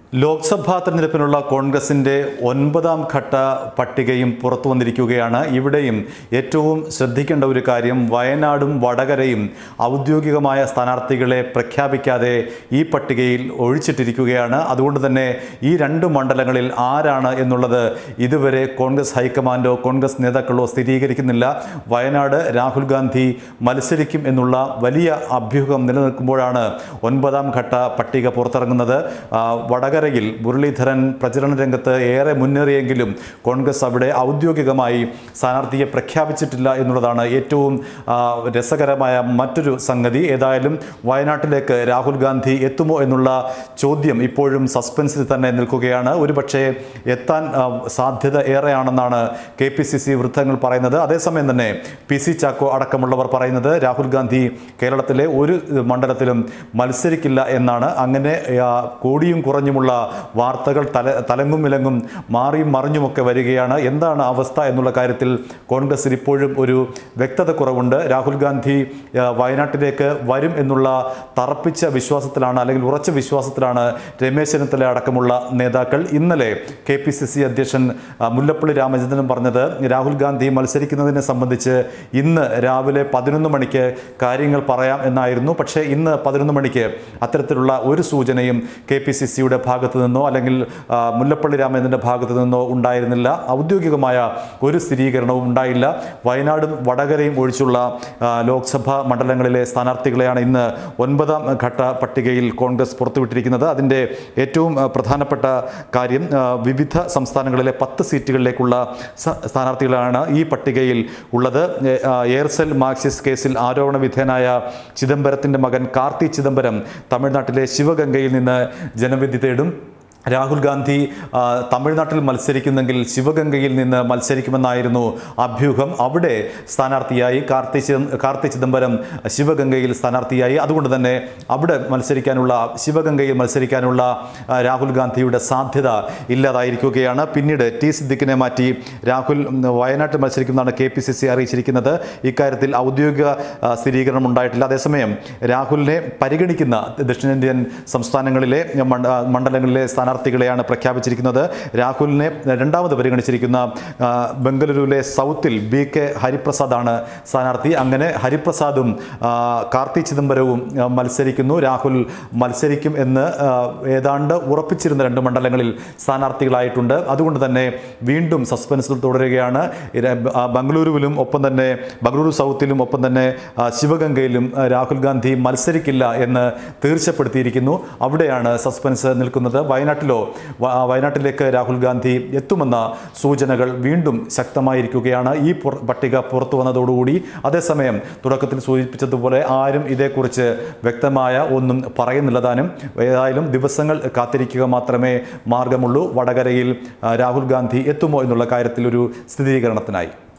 ലോക്സഭാ തെരഞ്ഞെടുപ്പിനുള്ള കോൺഗ്രസിൻ്റെ ഒൻപതാം ഘട്ട പട്ടികയും പുറത്തു വന്നിരിക്കുകയാണ് ഇവിടെയും ഏറ്റവും ശ്രദ്ധിക്കേണ്ട ഒരു കാര്യം വയനാടും വടകരയും ഔദ്യോഗികമായ സ്ഥാനാർത്ഥികളെ പ്രഖ്യാപിക്കാതെ ഈ പട്ടികയിൽ ഒഴിച്ചിട്ടിരിക്കുകയാണ് അതുകൊണ്ട് തന്നെ ഈ രണ്ട് മണ്ഡലങ്ങളിൽ ആരാണ് എന്നുള്ളത് ഇതുവരെ കോൺഗ്രസ് ഹൈക്കമാൻഡോ കോൺഗ്രസ് നേതാക്കളോ സ്ഥിരീകരിക്കുന്നില്ല വയനാട് രാഹുൽ ഗാന്ധി മത്സരിക്കും എന്നുള്ള വലിയ അഭ്യൂഹം നിലനിൽക്കുമ്പോഴാണ് ഒൻപതാം ഘട്ട പട്ടിക പുറത്തിറങ്ങുന്നത് ആ, വടകരയിൽ മുരളീധരൻ പ്രചരണ രംഗത്ത് ഏറെ മുന്നേറിയെങ്കിലും കോൺഗ്രസ് അവിടെ ഔദ്യോഗികമായി സ്ഥാനാർത്ഥിയെ പ്രഖ്യാപിച്ചിട്ടില്ല എന്നുള്ളതാണ് ഏറ്റവും ആ, രസകരമായ മറ്റൊരു സംഗതി ഏതായാലും വയനാട്ടിലേക്ക് രാഹുൽ ഗാന്ധി എത്തുമോ എന്നുള്ള ചോദ്യം ഇപ്പോഴും സസ്പെൻസിൽ തന്നെ നിൽക്കുകയാണ് ഒരുപക്ഷെ എത്താൻ ആ, സാധ്യത ഏറെയാണെന്നാണ് കെ പി സി സി വൃത്തങ്ങൾ പറയുന്നത് അതേസമയം തന്നെ പി സി ചാക്കോ അടക്കമുള്ളവർ പറയുന്നത് രാഹുൽ ഗാന്ധി കേരളത്തിലെ ഒരു മണ്ഡലത്തിലും മത്സരിക്കില്ല എന്നാണ് അങ്ങനെ ആ, കൂടിയും കുറഞ്ഞുമുള്ള വാർത്തകൾ തല തലങ്ങും വിലങ്ങും മാറിയും മറിഞ്ഞുമൊക്കെ വരികയാണ് എന്താണ് അവസ്ഥ എന്നുള്ള കാര്യത്തിൽ കോൺഗ്രസിൽ ഇപ്പോഴും ഒരു വ്യക്തത കുറവുണ്ട് രാഹുൽ ഗാന്ധി ആ, വയനാട്ടിലേക്ക് വരും എന്നുള്ള തറപ്പിച്ച വിശ്വാസത്തിലാണ് അല്ലെങ്കിൽ ഉറച്ച വിശ്വാസത്തിലാണ് രമേശ് ചെന്നിത്തല അടക്കമുള്ള നേതാക്കൾ ഇന്നലെ കെ പി സി സി അധ്യക്ഷൻ ആ, മുല്ലപ്പള്ളി രാമചന്ദ്രൻ പറഞ്ഞത് രാഹുൽ ഗാന്ധി മത്സരിക്കുന്നതിനെ സംബന്ധിച്ച് ഇന്ന് രാവിലെ പതിനൊന്ന് മണിക്ക് കാര്യങ്ങൾ പറയാം എന്നായിരുന്നു പക്ഷേ ഇന്ന് പതിനൊന്ന് മണിക്ക് അത്തരത്തിലുള്ള ഒരു സൂചനയും കെ പി സി സിയുടെ ഭാഗത്തു നിന്നോ അല്ലെങ്കിൽ ആ, മുല്ലപ്പള്ളി രാമചന്ദ്രൻ്റെ ഭാഗത്തു നിന്നോ ഉണ്ടായിരുന്നില്ല ഔദ്യോഗികമായ ഒരു സ്ഥിരീകരണവും ഉണ്ടായില്ല വയനാടും വടകരയും ഒഴിച്ചുള്ള ആ, ലോക്സഭാ മണ്ഡലങ്ങളിലെ സ്ഥാനാർത്ഥികളെയാണ് ഇന്ന് ഒൻപതാം ഘട്ട പട്ടികയിൽ കോൺഗ്രസ് പുറത്തുവിട്ടിരിക്കുന്നത് അതിൻ്റെ ഏറ്റവും ആ, പ്രധാനപ്പെട്ട കാര്യം ആ, വിവിധ സംസ്ഥാനങ്ങളിലെ പത്ത് സീറ്റുകളിലേക്കുള്ള സ- സ്ഥാനാർത്ഥികളാണ് ഈ പട്ടികയിൽ ഉള്ളത് ഏ, ആ, എയർസെൽ മാർക്സിസ് കേസിൽ ആരോപണ വിധേയനായ ചിദംബരത്തിൻ്റെ മകൻ കാർത്തി ചിദംബരം തമിഴ്നാട്ടിലെ ശിവഗംഗയിൽ നിന്ന് ജനവിധി തേടും രാഹുൽ ഗാന്ധി ആ, തമിഴ്നാട്ടിൽ മത്സരിക്കുന്നെങ്കിൽ ശിവഗംഗയിൽ നിന്ന് മത്സരിക്കുമെന്നായിരുന്നു അഭ്യൂഹം അവിടെ സ്ഥാനാർത്ഥിയായി കാർത്തി ചിദം- കാർത്തി ചിദംബരം ശിവഗംഗയിൽ സ്ഥാനാർത്ഥിയായി അതുകൊണ്ട് തന്നെ അവിടെ മത്സരിക്കാനുള്ള ശിവഗംഗയിൽ മത്സരിക്കാനുള്ള ആ, രാഹുൽ ഗാന്ധിയുടെ സാധ്യത ഇല്ലാതായിരിക്കുകയാണ് പിന്നീട് ടി സിദ്ദിഖിനെ മാറ്റി രാഹുൽ ഉം, വയനാട്ടിൽ മത്സരിക്കുമെന്നാണ് കെ പി സി സി അറിയിച്ചിരിക്കുന്നത് ഇക്കാര്യത്തിൽ ഔദ്യോഗിക ആ, സ്ഥിരീകരണം ഉണ്ടായിട്ടില്ല അതേസമയം രാഹുലിനെ പരിഗണിക്കുന്ന ദക്ഷിണേന്ത്യൻ സംസ്ഥാനങ്ങളിലെ മണ്ഡ- ആ, മണ്ഡലങ്ങളിലെ സ്ഥാനാർത്ഥികളെയാണ് പ്രഖ്യാപിച്ചിരിക്കുന്നത് രാഹുലിനെ രണ്ടാമത് പരിഗണിച്ചിരിക്കുന്ന ആ, ബംഗളൂരുവിലെ സൗത്തിൽ ബി കെ ഹരിപ്രസാദാണ് സ്ഥാനാർത്ഥി അങ്ങനെ ഹരിപ്രസാദും ആ, കാർത്തി ചിദംബരവും ആ, മത്സരിക്കുന്നു രാഹുൽ മത്സരിക്കും എന്ന് ആ, ഏതാണ്ട് ഉറപ്പിച്ചിരുന്ന രണ്ട് മണ്ഡലങ്ങളിൽ സ്ഥാനാർത്ഥികളായിട്ടുണ്ട് അതുകൊണ്ട് തന്നെ വീണ്ടും സസ്പെൻസിൽ തുടരുകയാണ് ഇര- ആ, ബംഗളൂരുവിലും ഒപ്പം തന്നെ ബംഗളൂരു സൗത്തിലും ഒപ്പം തന്നെ ആ, ശിവഗംഗയിലും ആ, രാഹുൽ ഗാന്ധി മത്സരിക്കില്ല എന്ന് തീർച്ചപ്പെടുത്തിയിരിക്കുന്നു അവിടെയാണ് സസ്പെൻസ് നിൽക്കുന്നത് വയനാട്ടിലോ വ- വയനാട്ടിലേക്ക് രാഹുൽ ഗാന്ധി എത്തുമെന്ന സൂചനകൾ വീണ്ടും ശക്തമായിരിക്കുകയാണ് ഈ പുറ- പട്ടിക പുറത്തു വന്നതോടുകൂടി അതേസമയം തുടക്കത്തിൽ സൂചിപ്പിച്ചതുപോലെ ആരും ഇതേക്കുറിച്ച് വ്യക്തമായ ഒന്നും പറയുന്നില്ല താനും ഏതായാലും ദിവസങ്ങൾ കാത്തിരിക്കുക മാത്രമേ മാർഗമുള്ളൂ വടകരയിൽ ആ, രാഹുൽ ഗാന്ധി എത്തുമോ എന്നുള്ള കാര്യത്തിൽ ഒരു സ്ഥിരീകരണത്തിനായി